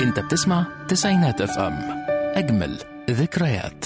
انت بتسمع تسعينات اف ام اجمل ذكريات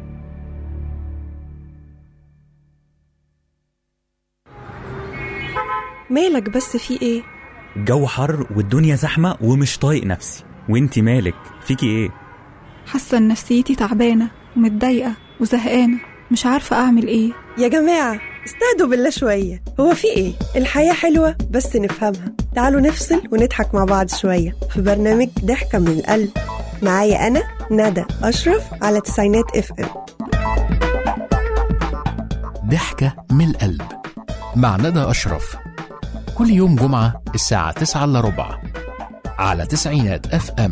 مالك بس في ايه الجو حر والدنيا زحمة ومش طايق نفسي وانتي مالك فيكي ايه حاسة إن نفسيتي تعبانة ومتضايقة وزهقانة مش عارفة أعمل إيه يا جماعة استهدوا بالله شوية هو في ايه الحياة حلوة بس نفهمها تعالوا نفصل ونضحك مع بعض شوية في برنامج ضحكة من القلب معايا أنا ندى أشرف على تسعينات اف ام ضحكة من القلب مع ندى أشرف كل يوم جمعة الساعة 9 إلا ربع على تسعينات اف ام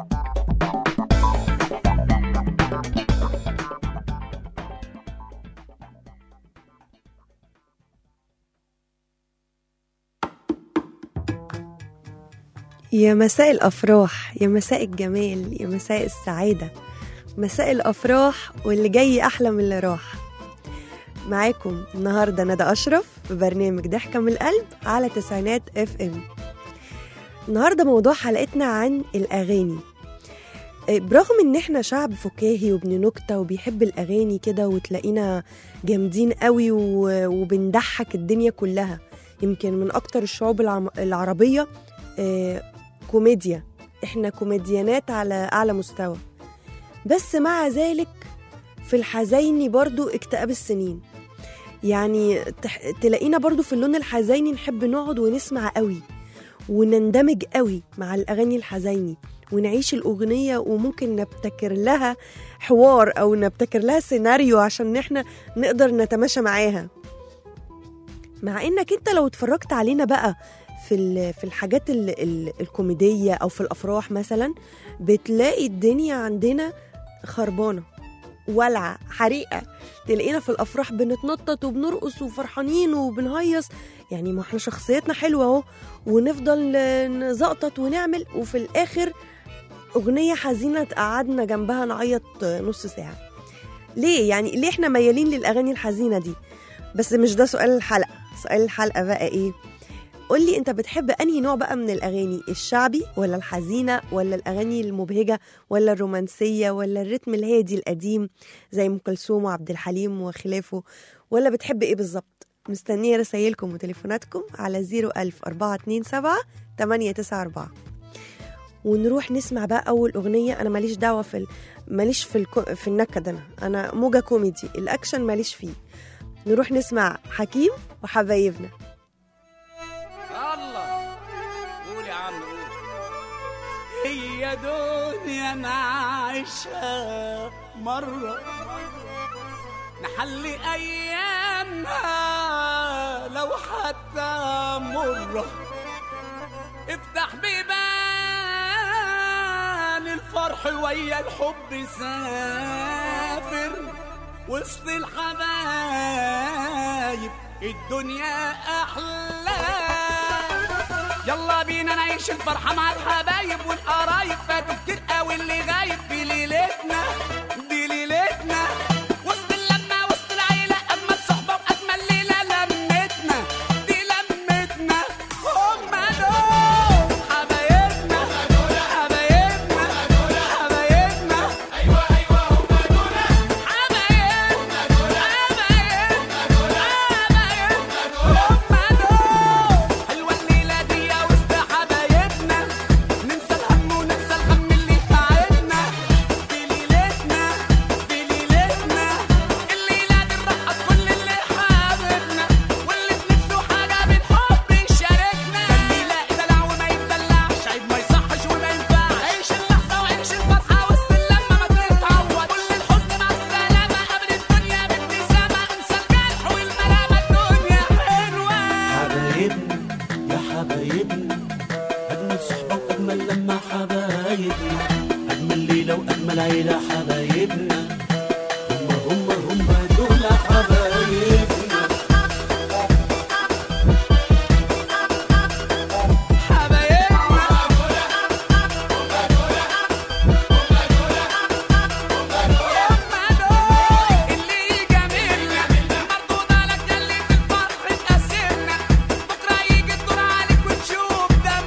يا مساء الأفراح يا مساء الجمال يا مساء السعادة مساء الأفراح واللي جاي أحلى من اللي راح معاكم النهاردة ندى أشرف في برنامج ضحكة من القلب على تسعينات اف ام النهاردة موضوع حلقتنا عن الأغاني إيه، برغم ان احنا شعب فكاهي وابن نكتة وبيحب الأغاني كده وتلاقينا جامدين قوي و- وبنضحك الدنيا كلها يمكن من أكتر الشعوب العم- العربية آه، كوميديا احنا كوميديانات على أعلى مستوى بس مع ذلك في الحزيني برضو اكتئاب السنين يعني تح... تلاقينا برضو في اللون الحزيني نحب نقعد ونسمع قوي ونندمج قوي مع الأغاني الحزيني ونعيش الأغنية وممكن نبتكر لها حوار أو نبتكر لها سيناريو عشان احنا نقدر نتماشى معاها مع انك انت لو اتفرجت علينا بقى في ال- في الحاجات ال ال الكوميديه او في الافراح مثلا بتلاقي الدنيا عندنا خربانه ولعه حريقه تلاقينا في الافراح بنتنطط وبنرقص وفرحانين وبنهيص يعني ما احنا شخصيتنا حلوه اهو ونفضل نزقطط ونعمل وفي الاخر اغنيه حزينه تقعدنا جنبها نعيط نص ساعه ليه يعني ليه احنا ميالين للاغاني الحزينه دي بس مش ده سؤال الحلقه سؤال الحلقه بقى ايه قول لي انت بتحب انهي نوع بقى من الاغاني الشعبي ولا الحزينه ولا الاغاني المبهجه ولا الرومانسيه ولا الريتم الهادي القديم زي ام كلثوم وعبد الحليم وخلافه ولا بتحب ايه بالظبط مستنيه رسايلكم وتليفوناتكم على 01000 427 894 ونروح نسمع بقى اول اغنيه انا ماليش دعوه في ال... ماليش في الكو... في النكد انا انا موجه كوميدي الاكشن ماليش فيه نروح نسمع حكيم وحبايبنا الله قول يا عم قول هي دنيا نعيشها مرة نحلي أيامها لو حتى مرة افتح بيبان الفرح ويا الحب سافر وسط الحبايب الدنيا أحلى يلا بينا نعيش الفرحة مع الحبايب والقرايب فاتوا كتير قوي اللي غايب في ليلتنا دي ليلتنا وسط اللمة وسط العيلة أجمل صحبة وأجمل ليلة لمتنا دي لمتنا هما دول حبايبنا حبايبنا حبايبنا أيوة أيوة هما دول حبايبنا حبايبنا حبايبنا هما دول حلوة الليلة دي وسط حبايبنا ننسى الهم وننسى الهم اللي تعبنا في ليلتنا في ليلتنا الليلة دي نرقص كل اللي حاببنا واللي في نفسه حاجة بالحب يشاركنا الليلة دلع وما يتدلعش عيب ما يصحش وما ينفعش عيش اللحظة وعيش الفرحة وسط اللمة ما تتعود كل الحزن مع السلامة قبل الدنيا بابتسامة انسى الجرح والملامة الدنيا حلوة حبايبنا يا حبايبنا أجمل صحبة وأجمل لما حبايبنا أجمل ليلة وأجمل عيلة حبايبنا هم هم هم دول حبايبنا اللي جميلنا مردود على اللي في الفرح تقسمنا بكره يجي الدور عليك وتشوف ده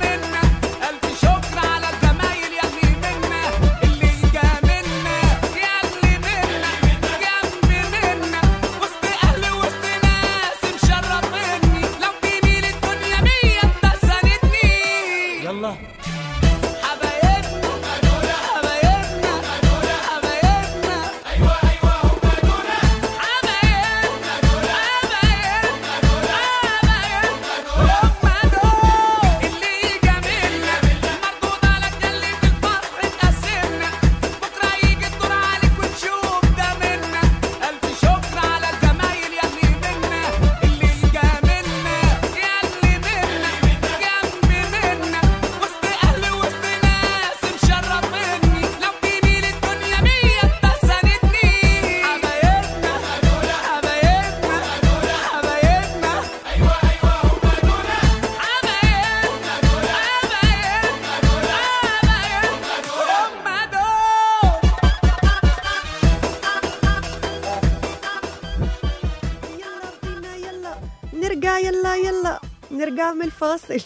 يلا نرجع من الفاصل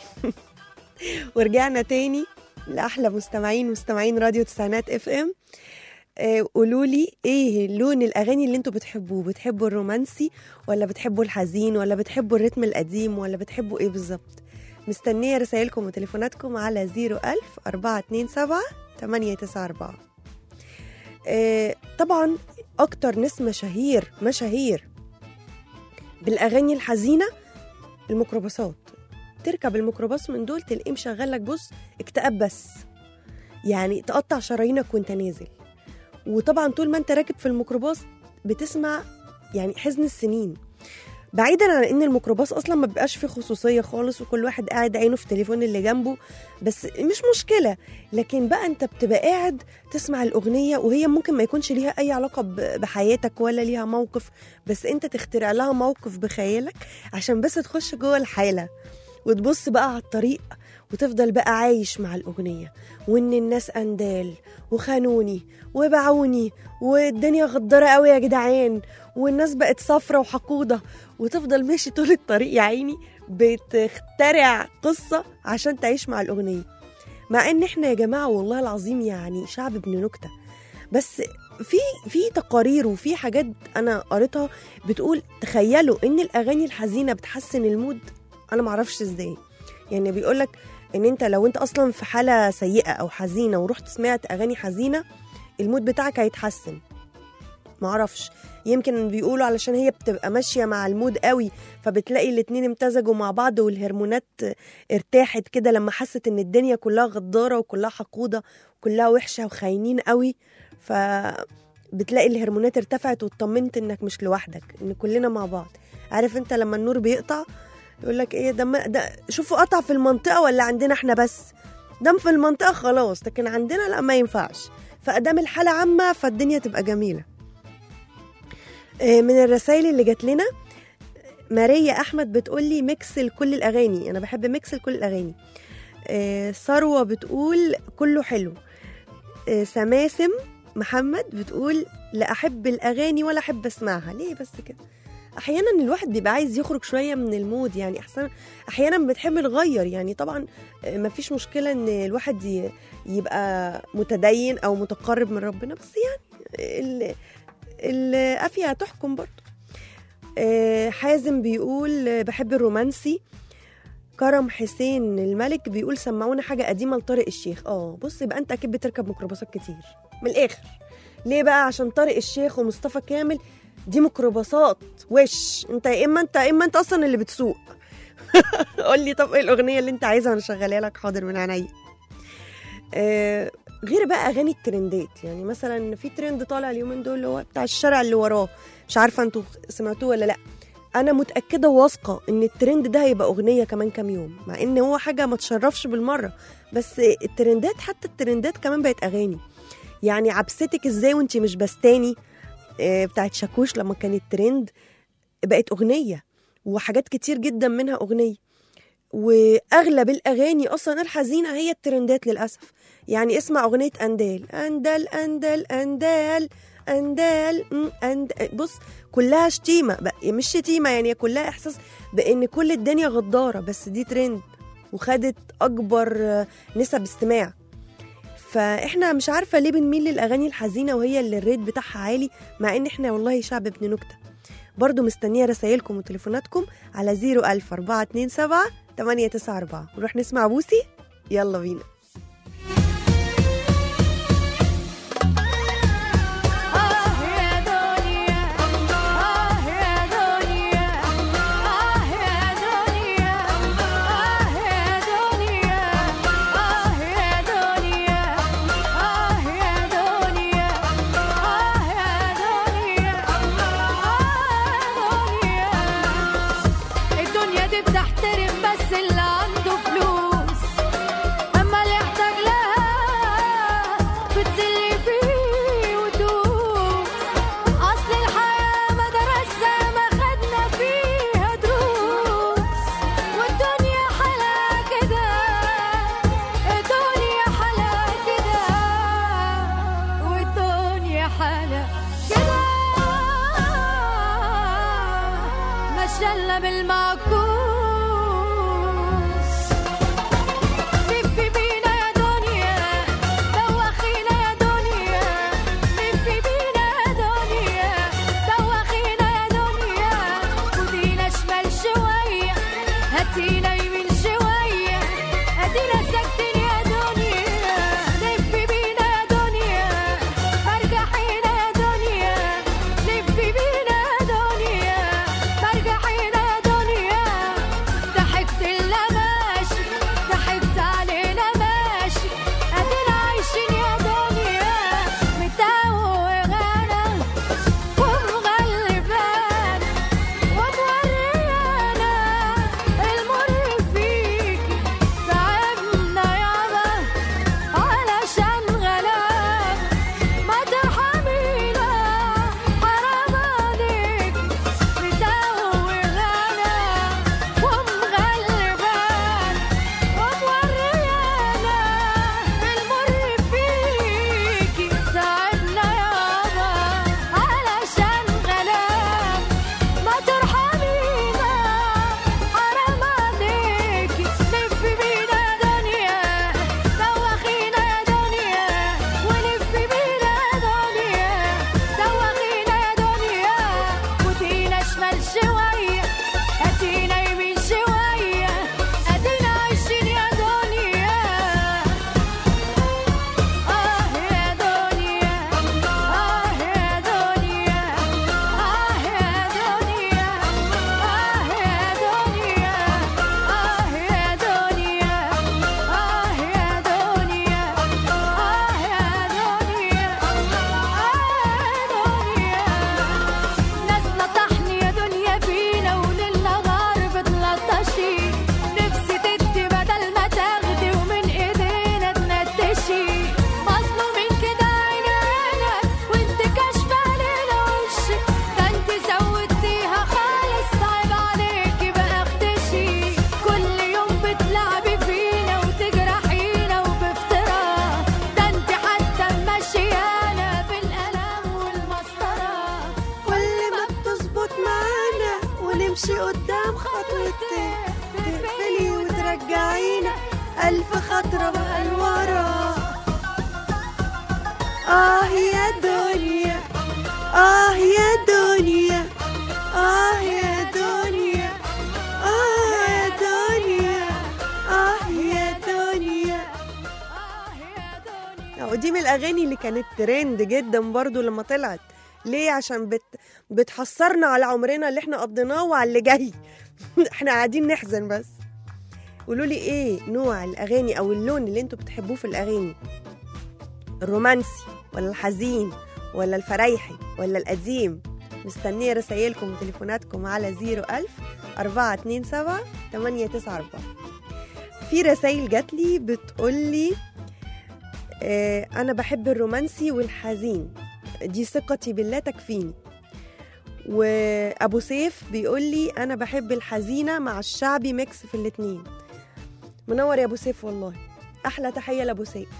ورجعنا تاني لأحلى مستمعين مستمعين راديو تسعينات اف ام قولوا لي ايه لون الاغاني اللي انتوا بتحبوه بتحبوا الرومانسي ولا بتحبوا الحزين ولا بتحبوا الريتم القديم ولا بتحبوا ايه بالظبط مستنيه رسائلكم وتليفوناتكم على 01000 427 894 آه طبعا اكتر ناس مشاهير مشاهير بالاغاني الحزينه الميكروباصات تركب الميكروباص من دول تلاقيه مشغل لك بص اكتئاب بس يعني تقطع شرايينك وانت نازل وطبعا طول ما انت راكب في الميكروباص بتسمع يعني حزن السنين بعيدا عن ان الميكروباص اصلا ما بيبقاش فيه خصوصيه خالص وكل واحد قاعد عينه في التليفون اللي جنبه بس مش مشكله لكن بقى انت بتبقى قاعد تسمع الاغنيه وهي ممكن ما يكونش ليها اي علاقه ب- بحياتك ولا ليها موقف بس انت تخترع لها موقف بخيالك عشان بس تخش جوه الحاله وتبص بقى على الطريق وتفضل بقى عايش مع الأغنية وإن الناس أندال وخانوني وباعوني والدنيا غدارة قوي يا جدعان والناس بقت صفرة وحقودة وتفضل ماشي طول الطريق يا عيني بتخترع قصة عشان تعيش مع الأغنية مع إن إحنا يا جماعة والله العظيم يعني شعب ابن نكتة بس في في تقارير وفي حاجات انا قريتها بتقول تخيلوا ان الاغاني الحزينه بتحسن المود انا معرفش ازاي يعني بيقولك ان انت لو انت اصلا في حاله سيئه او حزينه ورحت سمعت اغاني حزينه المود بتاعك هيتحسن معرفش يمكن بيقولوا علشان هي بتبقى ماشيه مع المود قوي فبتلاقي الاتنين امتزجوا مع بعض والهرمونات ارتاحت كده لما حست ان الدنيا كلها غداره وكلها حقوده وكلها وحشه وخاينين قوي ف بتلاقي الهرمونات ارتفعت واطمنت انك مش لوحدك ان كلنا مع بعض عارف انت لما النور بيقطع يقول لك ايه ده, ما ده شوفوا قطع في المنطقه ولا عندنا احنا بس دام في المنطقه خلاص لكن عندنا لا ما ينفعش فادام الحاله عامه فالدنيا تبقى جميله آه، من الرسائل اللي جات لنا ماريا احمد بتقول لي ميكس لكل الاغاني انا بحب ميكس لكل الاغاني آه، ثروه بتقول كله حلو آه، سماسم محمد بتقول لا احب الاغاني ولا احب اسمعها ليه بس كده احيانا الواحد بيبقى عايز يخرج شويه من المود يعني احسن احيانا بنحب نغير يعني طبعا آه، مفيش مشكله ان الواحد ي- يبقى متدين او متقرب من ربنا بس يعني ال- القافيه هتحكم برضه آه، حازم بيقول آه، بحب الرومانسي كرم حسين الملك بيقول سمعونا حاجه قديمه لطارق الشيخ اه بص يبقى انت اكيد بتركب ميكروباصات كتير من الاخر ليه بقى عشان طارق الشيخ ومصطفى كامل دي ميكروباصات وش انت يا اما انت يا اما انت اصلا اللي بتسوق قول لي طب ايه الاغنيه اللي انت عايزها وانا شغالها لك حاضر من عينيا آه غير بقى اغاني الترندات يعني مثلا في ترند طالع اليومين دول اللي هو بتاع الشارع اللي وراه مش عارفه انتوا سمعتوه ولا لا انا متاكده وواثقه ان الترند ده هيبقى اغنيه كمان كام يوم مع ان هو حاجه ما تشرفش بالمره بس الترندات حتى الترندات كمان بقت اغاني يعني عبستك ازاي وانت مش بستاني آه، بتاعت شاكوش لما كانت ترند بقت اغنيه وحاجات كتير جدا منها اغنيه واغلب الاغاني اصلا الحزينه هي الترندات للاسف يعني اسمع اغنيه اندال اندال اندال اندال اندال م، أند... بص كلها شتيمه بقى مش شتيمه يعني كلها احساس بان كل الدنيا غداره بس دي ترند وخدت اكبر آه، نسب استماع فاحنا مش عارفه ليه بنميل للاغاني الحزينه وهي اللي الريت بتاعها عالي مع ان احنا والله شعب ابن نكته برضو مستنيه رسايلكم وتليفوناتكم على 01000 427 894 نروح نسمع بوسي يلا بينا آه يا دنيا آه يا دنيا آه يا دنيا آه يا دنيا آه يا دنيا آه يا دنيا آه يا دنيا آه الدنيا دي بتحترم بس اللي عنده فلوس أما اللي نايمين شوية ادينا ساكتين يا دنيا لفي بينا يا دنيا ارجعينا يا دنيا لفي بينا يا دنيا ارجعينا يا دنيا ضحكت لنا ماشي ضحكت علينا ماشي ادينا عايشين يا دنيا متوهانا ومغلبانا وموريانا المر فيكي تعبنا يابا علشان غلاب ما ترحمينا حرام عليك متوهانا ومغلبانا وموريانا المر فيكي تعبنا يابا علشان غلاب ما ترحمينا حرام عليكي لف بينا يا دنيا دوخينا يا دنيا ولف بينا يا دنيا دوخينا يا دنيا ودينا شمال شوية هاتينا يمين شوية ادينا عايشين يا دنيا آه يا دنيا آه يا دنيا آه يا دنيا آه يا دنيا آه يا دنيا آه يا دنيا آه يا دنيا آه دنيا ناس لطحني يا دنيا فينا وليل نهار بتلطشي نفسي تدي بدل ما تاخدي ومن ايدينا تنتشي مظلومين كده عينينا وانت كاشفه علينا وشك ده انت زودتيها خالص صعب عليكي بقى اختشي كل يوم بتلعبي فينا وتجرحينا وبافتراء ده انت حتى ماشيانا بالقلم والمسطره كل ما بتظبط معانا ونمشي قدام خطوتين تقفلي وترجعينا ألف خطرة بقى لورا آه يا دنيا آه يا دنيا آه يا دنيا آه يا دنيا آه يا دنيا آه يا دنيا ودي من الاغاني اللي كانت ترند جدا برضو لما طلعت ليه عشان بت بتحسرنا على عمرنا اللي احنا قضيناه وعلى اللي جاي احنا قاعدين نحزن بس قولوا لي ايه نوع الاغاني او اللون اللي انتوا بتحبوه في الاغاني الرومانسي ولا الحزين ولا الفرايحي ولا القديم مستنيه رسايلكم وتليفوناتكم على 01000 427 894 في رسايل جات لي بتقول لي آه، أنا بحب الرومانسي والحزين دي ثقتي بالله تكفيني وأبو سيف بيقول لي أنا بحب الحزينة مع الشعبي ميكس في الاتنين منور يا أبو سيف والله أحلى تحية لأبو سيف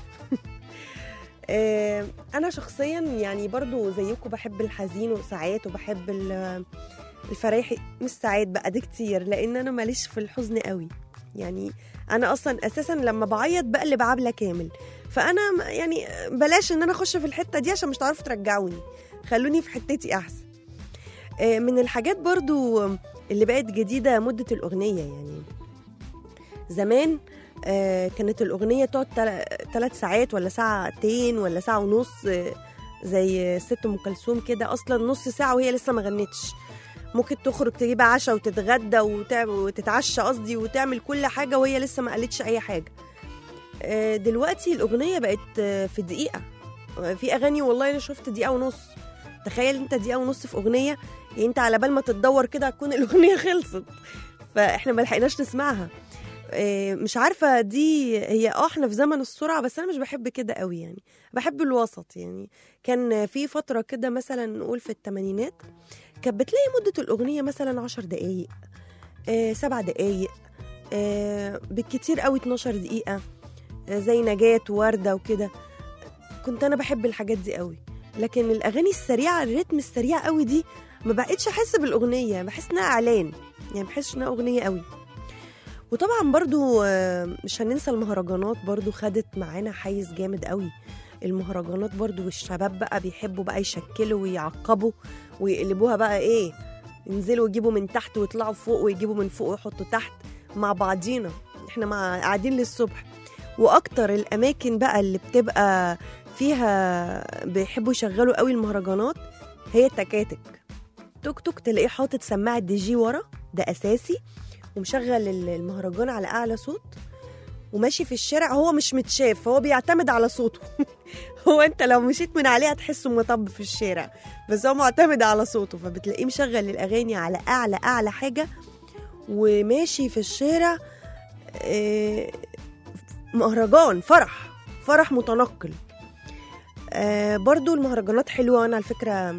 آه، أنا شخصيا يعني برضو زيكم بحب الحزين وساعات وبحب ال- الفرايحي مش ساعات بقى دي كتير لأن أنا ماليش في الحزن قوي يعني أنا أصلا أساسا لما بعيط بقلب عبلة كامل فانا م- يعني بلاش ان انا اخش في الحته دي عشان مش هتعرفوا ترجعوني خلوني في حتتي احسن آه، من الحاجات برضو اللي بقت جديده مده الاغنيه يعني زمان آه، كانت الاغنيه تقعد ثلاث ساعات ولا ساعتين ولا ساعه ونص آه، زي ست ام كلثوم كده اصلا نص ساعه وهي لسه ما غنتش ممكن تخرج تجيب عشاء وتتغدى وتع- وتتعشى قصدي وتعمل كل حاجه وهي لسه ما قالتش اي حاجه آه، دلوقتي الأغنية بقت آه، في دقيقة آه، في أغاني والله أنا شفت دقيقة ونص تخيل أنت دقيقة ونص في أغنية يعني أنت على بال ما تتدور كده هتكون الأغنية خلصت فإحنا ما لحقناش نسمعها آه، مش عارفة دي هي اه احنا في زمن السرعة بس أنا مش بحب كده قوي يعني بحب الوسط يعني كان في فترة كده مثلا نقول في الثمانينات كانت بتلاقي مدة الأغنية مثلا عشر دقايق آه، سبع دقايق آه، بالكتير قوي 12 دقيقة زي نجاة ووردة وكده كنت أنا بحب الحاجات دي قوي لكن الأغاني السريعة الريتم السريع قوي دي ما بقتش أحس بالأغنية بحس إنها إعلان يعني بحس إنها أغنية قوي وطبعا برضو آه، مش هننسى المهرجانات برضو خدت معانا حيز جامد قوي المهرجانات برضو والشباب بقى بيحبوا بقى يشكلوا ويعقبوا ويقلبوها بقى ايه ينزلوا يجيبوا من تحت ويطلعوا فوق ويجيبوا من فوق ويحطوا تحت مع بعضينا احنا مع قاعدين للصبح واكتر الاماكن بقى اللي بتبقى فيها بيحبوا يشغلوا قوي المهرجانات هي التكاتك توك توك تلاقيه حاطط سماعه دي جي ورا ده اساسي ومشغل ال- المهرجان على اعلى صوت وماشي في الشارع هو مش متشاف هو بيعتمد على صوته هو انت لو مشيت من عليه هتحسه مطب في الشارع بس هو معتمد على صوته فبتلاقيه مشغل الاغاني على اعلى اعلى حاجه وماشي في الشارع آه، مهرجان فرح فرح متنقل آه، برضو المهرجانات حلوة أنا على فكرة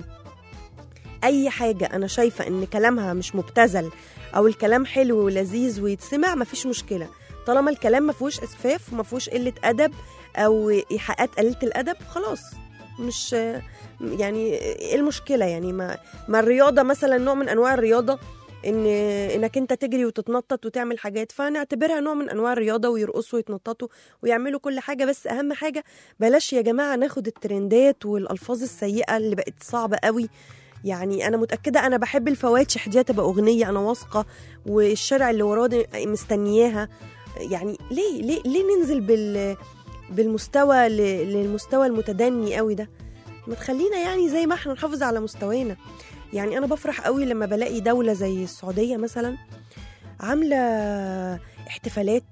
أي حاجة أنا شايفة إن كلامها مش مبتذل أو الكلام حلو ولذيذ ويتسمع مفيش مشكلة طالما الكلام ما فيهوش إسفاف وما فيهوش قلة أدب أو إيحاءات قليلة الأدب خلاص مش يعني ايه المشكله يعني ما ما الرياضه مثلا نوع من انواع الرياضه ان انك انت تجري وتتنطط وتعمل حاجات فنعتبرها نوع من انواع الرياضه ويرقصوا ويتنططوا ويعملوا كل حاجه بس اهم حاجه بلاش يا جماعه ناخد الترندات والالفاظ السيئه اللي بقت صعبه قوي يعني انا متاكده انا بحب الفواتح دي تبقى اغنيه انا واثقه والشارع اللي وراه مستنياها يعني ليه ليه ليه ننزل بال بالمستوى ل- للمستوى المتدني قوي ده ما تخلينا يعني زي ما احنا نحافظ على مستوانا يعني انا بفرح قوي لما بلاقي دولة زي السعودية مثلا عاملة احتفالات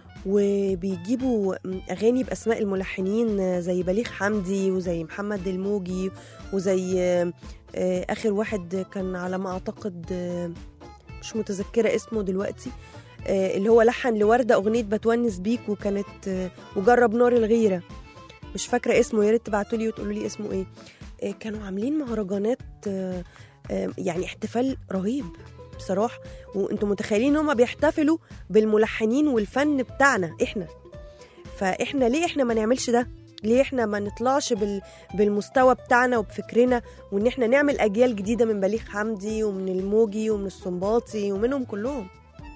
وبيجيبوا اغاني باسماء الملحنين زي بليغ حمدي وزي محمد الموجي وزي آه، اخر واحد كان على ما اعتقد آه، مش متذكره اسمه دلوقتي آه، اللي هو لحن لوردة أغنية بتونس بيك وكانت آه، وجرب نار الغيرة مش فاكرة اسمه يا ريت تبعتوا لي وتقولوا لي اسمه ايه آه، كانوا عاملين مهرجانات آه، آه، يعني احتفال رهيب بصراحة وانتم متخيلين ان هم بيحتفلوا بالملحنين والفن بتاعنا احنا فاحنا ليه احنا ما نعملش ده ليه احنا ما نطلعش بال... بالمستوى بتاعنا وبفكرنا وان احنا نعمل اجيال جديده من بليغ حمدي ومن الموجي ومن السنباطي ومنهم كلهم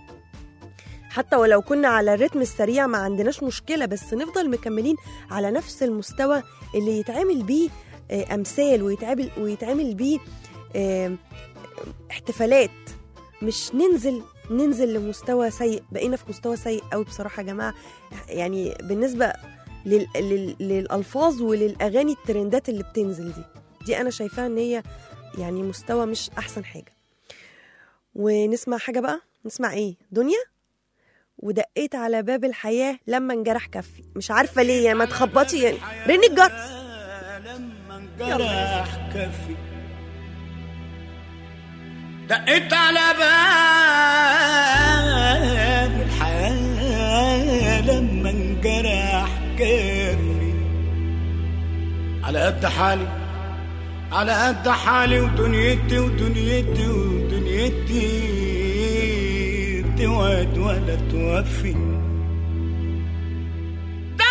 حتى ولو كنا على الريتم السريع ما عندناش مشكله بس نفضل مكملين على نفس المستوى اللي يتعامل بيه آه، امثال ويتعامل ويتعامل بيه آه، احتفالات مش ننزل ننزل لمستوى سيء بقينا في مستوى سيء قوي بصراحه يا جماعه يعني بالنسبه لل... لل... للالفاظ وللاغاني الترندات اللي بتنزل دي دي انا شايفاها ان هي يعني مستوى مش احسن حاجه ونسمع حاجه بقى نسمع ايه دنيا ودقيت على باب الحياه لما انجرح كفي مش عارفه ليه يعني ما تخبطي يعني رن الجرس لما انجرح كفي دقيت على باب الحياة لما انجرح كفي على قد حالي على قد حالي ودنيتي ودنيتي ودنيتي توعد ولا توفي ده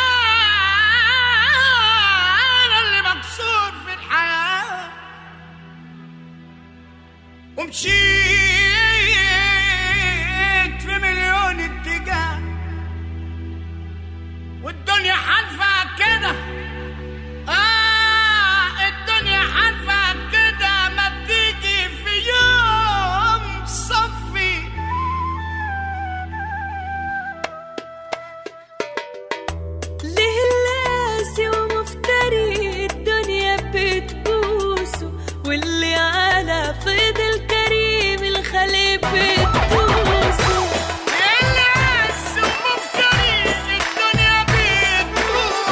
انا اللي مكسور في الحياه ومشيت في مليون اتجاه والدنيا حالفة كده آه الدنيا حالفة كده ما تيجي في يوم صفي ليه اللاسي ومفتري الدنيا بتبوسه واللي على فيض الكريم الخليق بتبوسه الناس ومفتري الدنيا بتبوسه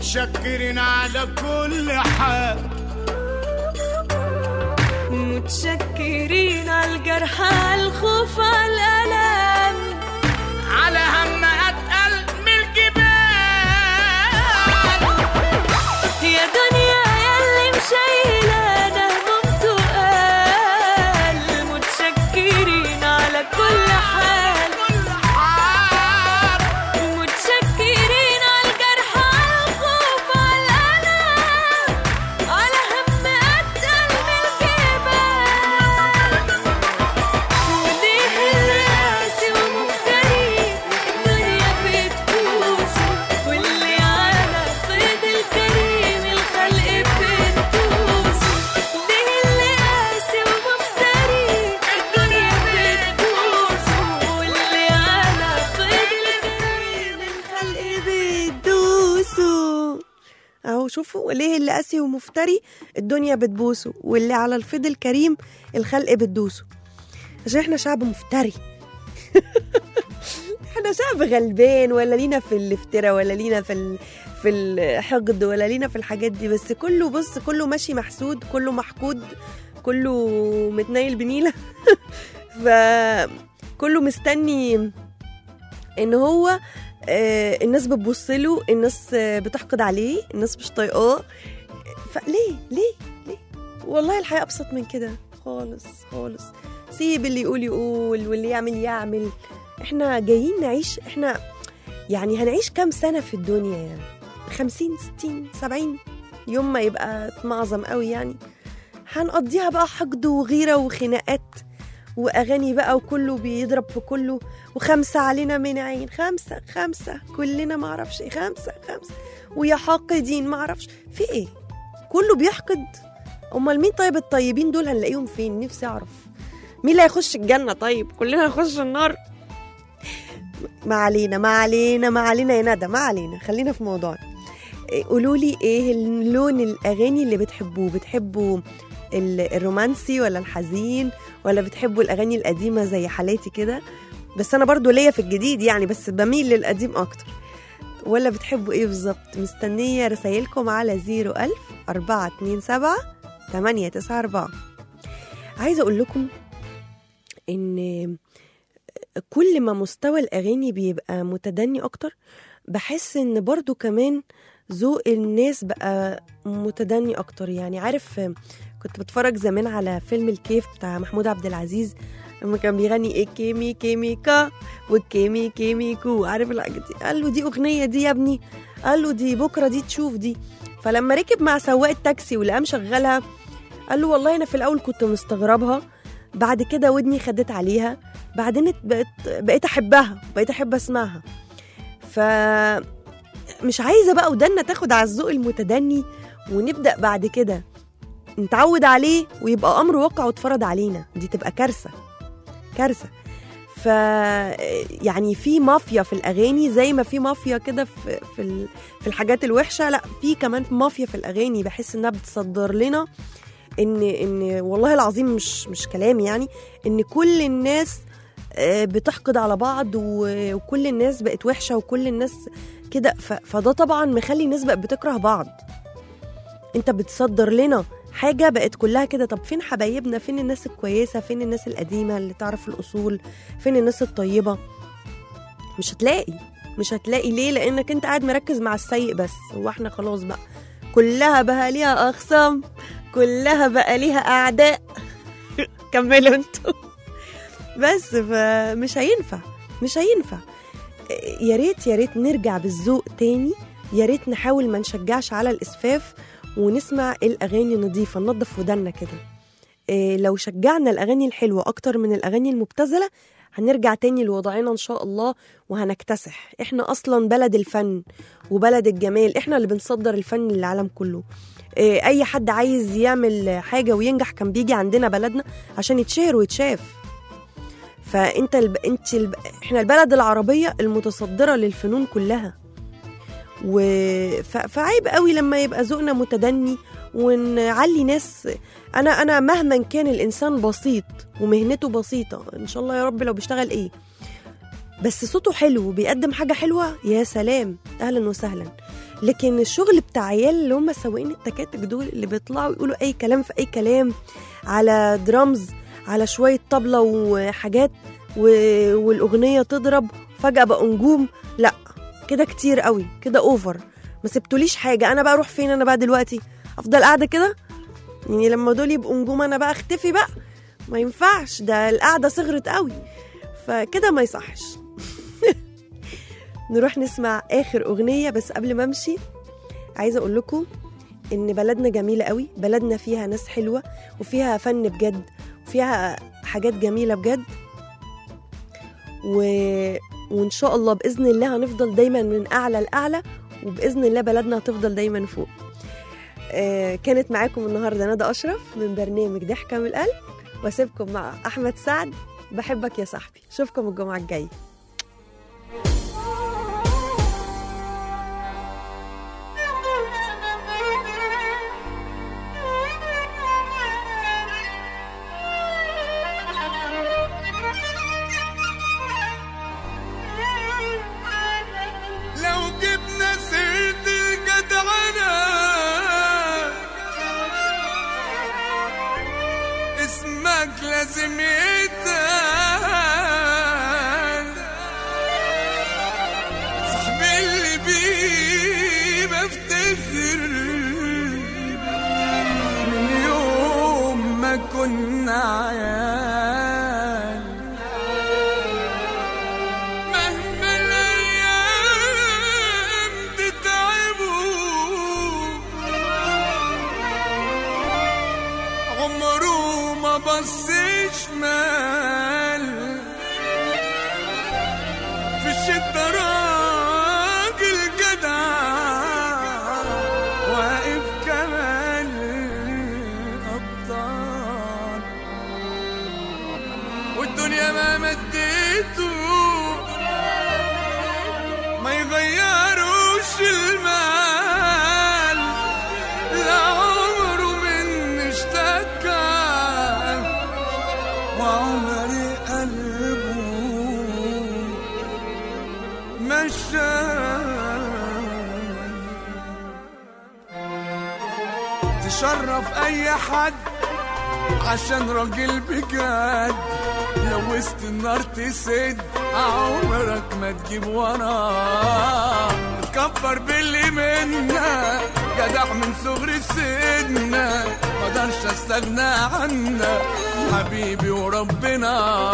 متشكرين على كل حال متشكرين على الجرح على الخوف على الألم على هم اتقل من الجبال يا دنيا ياللي مشايلة هموم تقال متشكرين على كل حال متشكرين على الجرح على الخوف على الألم على هم أتقل من الجبال وليه القاسي ومفتري الدنيا بتبوسه واللي على صيد الكريم الخلق بتبوسه ليه القاسي ومفتري الدنيا بتبوسه واللي على صيد الكريم الخلق بتدوسه اهو شوفوا ليه اللي قاسي ومفتري الدنيا بتبوسه واللي على الفيض الكريم الخلق بتدوسه عشان احنا شعب مفتري احنا شعب غلبان ولا لينا في الافتراء ولا لينا في ال... في الحقد ولا لينا في الحاجات دي بس كله بص كله ماشي محسود كله محقود كله متنيل بنيله فكله مستني ان هو آه، الناس بتبص له الناس آه، بتحقد عليه الناس مش طايقاه فليه ليه ليه والله الحياه ابسط من كده خالص خالص سيب اللي يقول يقول واللي يعمل يعمل احنا جايين نعيش احنا يعني هنعيش كام سنه في الدنيا يعني خمسين ستين سبعين يوم ما يبقى اتمعظم قوي يعني هنقضيها بقى حقد وغيره وخناقات واغاني بقى وكله بيضرب في كله وخمسه علينا من عين خمسه خمسه كلنا ما اعرفش إيه، خمسه خمسه ويا حاقدين ما اعرفش في ايه كله بيحقد امال مين طيب الطيبين دول هنلاقيهم فين نفسي اعرف مين اللي هيخش الجنه طيب كلنا هنخش النار ما علينا ما علينا ما علينا يا ندى ما علينا خلينا في موضوعنا إيه، قولوا لي ايه اللون الاغاني اللي بتحبوه بتحبوا ال- الرومانسي ولا الحزين ولا بتحبوا الاغاني القديمه زي حالاتي كده بس انا برضو ليا في الجديد يعني بس بميل للقديم اكتر ولا بتحبوا ايه بالظبط مستنيه رسايلكم على 01000 427 894 عايزه اقول لكم ان كل ما مستوى الاغاني بيبقى متدني اكتر بحس ان برضو كمان ذوق الناس بقى متدني اكتر يعني عارف كنت بتفرج زمان على فيلم الكيف بتاع محمود عبد العزيز لما كان بيغني ايه كيمي كيميكا والكيمي كيميكو عارف الحاجات دي قال له دي اغنيه دي يا ابني قال له دي بكره دي تشوف دي فلما ركب مع سواق التاكسي واللي قام شغلها قال له والله انا في الاول كنت مستغربها بعد كده ودني خدت عليها بعدين بقيت بقيت احبها بقيت احب اسمعها ف مش عايزه بقى ودنا تاخد على الذوق المتدني ونبدا بعد كده نتعود عليه ويبقى امر واقع واتفرض علينا دي تبقى كارثه كارثه ف يعني في مافيا في الاغاني زي ما في مافيا كده في في ال- في الحاجات الوحشه لا في كمان مافيا في الاغاني بحس انها بتصدر لنا ان ان والله العظيم مش مش كلام يعني ان كل الناس آه، بتحقد على بعض و- وكل الناس بقت وحشه وكل الناس كده ف- فده طبعا مخلي الناس بقت بتكره بعض انت بتصدر لنا حاجة بقت كلها كده طب فين حبايبنا فين الناس الكويسة فين الناس القديمة اللي تعرف الأصول فين الناس الطيبة مش هتلاقي مش هتلاقي ليه لأنك انت قاعد مركز مع السيء بس هو احنا خلاص بقى كلها بقى ليها أخصام كلها بقى ليها أعداء كملوا انتوا بس فمش هينفع مش هينفع يا ريت يا ريت نرجع بالذوق تاني يا ريت نحاول ما نشجعش على الإسفاف ونسمع الأغاني نظيفة ننضف ودنا كده إيه لو شجعنا الأغاني الحلوة أكتر من الأغاني المبتذلة هنرجع تاني لوضعنا إن شاء الله وهنكتسح إحنا أصلا بلد الفن وبلد الجمال إحنا اللي بنصدر الفن للعالم كله إيه أي حد عايز يعمل حاجة وينجح كان بيجي عندنا بلدنا عشان يتشهر ويتشاف فانت الب... انت الب... احنا البلد العربيه المتصدره للفنون كلها و... ف... فعيب قوي لما يبقى ذوقنا متدني ونعلي ناس انا انا مهما كان الانسان بسيط ومهنته بسيطه ان شاء الله يا رب لو بيشتغل ايه بس صوته حلو وبيقدم حاجه حلوه يا سلام اهلا وسهلا لكن الشغل بتاع عيال اللي هم سواقين التكاتك دول اللي بيطلعوا يقولوا اي كلام في اي كلام على درامز على شويه طبله وحاجات و... والاغنيه تضرب فجاه بقوا نجوم لا كده كتير قوي كده اوفر ما سبتوليش حاجه انا بقى اروح فين انا بقى دلوقتي افضل قاعده كده يعني لما دول يبقوا نجوم انا بقى اختفي بقى ما ينفعش ده القعده صغرت قوي فكده ما يصحش نروح نسمع اخر اغنيه بس قبل ما امشي عايزه اقول لكم ان بلدنا جميله قوي بلدنا فيها ناس حلوه وفيها فن بجد وفيها حاجات جميله بجد و... وان شاء الله باذن الله هنفضل دايما من اعلى لاعلى وباذن الله بلدنا هتفضل دايما فوق آه كانت معاكم النهارده ندى اشرف من برنامج ضحكه من القلب واسيبكم مع احمد سعد بحبك يا صاحبي اشوفكم الجمعه الجايه لو جبنا سيرة الجدعنة اسمك لازم يتقال صاحبي اللي بيه بفتخر من يوم ما كنا عيال مهما الايام تتعبوا عمره ما بص شمال في الشدة راجل جدع واقف كمان الأبطال والدنيا ما مديته ما يغيروش المال لا عمره من اشتكى وعمري قلبه مشى تشرف اي حد عشان راجل بجد لو وسط النار تسد عمرك ما تجيب وراه تكبر باللي منا جدع من صغر سننا مقدرش استغنى عنك حبيبي وربنا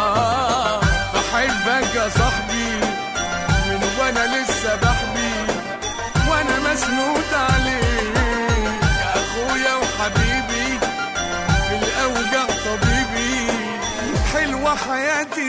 بحبك يا صاحبي من وانا لسه بحبي وانا مسنود عليك يا اخويا وحبيبي في الاوجع طبيبي حلوه حياتي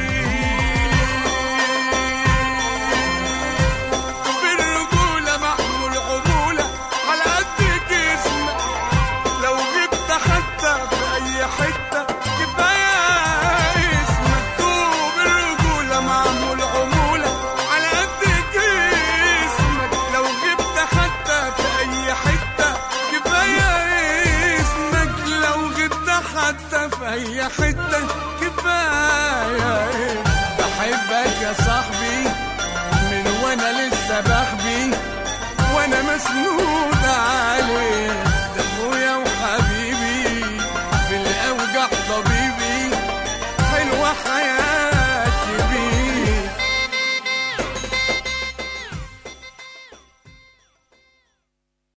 بيك بالرجوله محمول عموله على قد جسمك لو جبت حتى في اي حته كفايه اسمك دوب الرجوله معمول عموله على قد جسمك لو جبت حتى في اي حته كفايه اسمك لو جبت حتى في اي حته كفايه بحبك يا صاحبي من وانا لسه بحبي وانا مسنون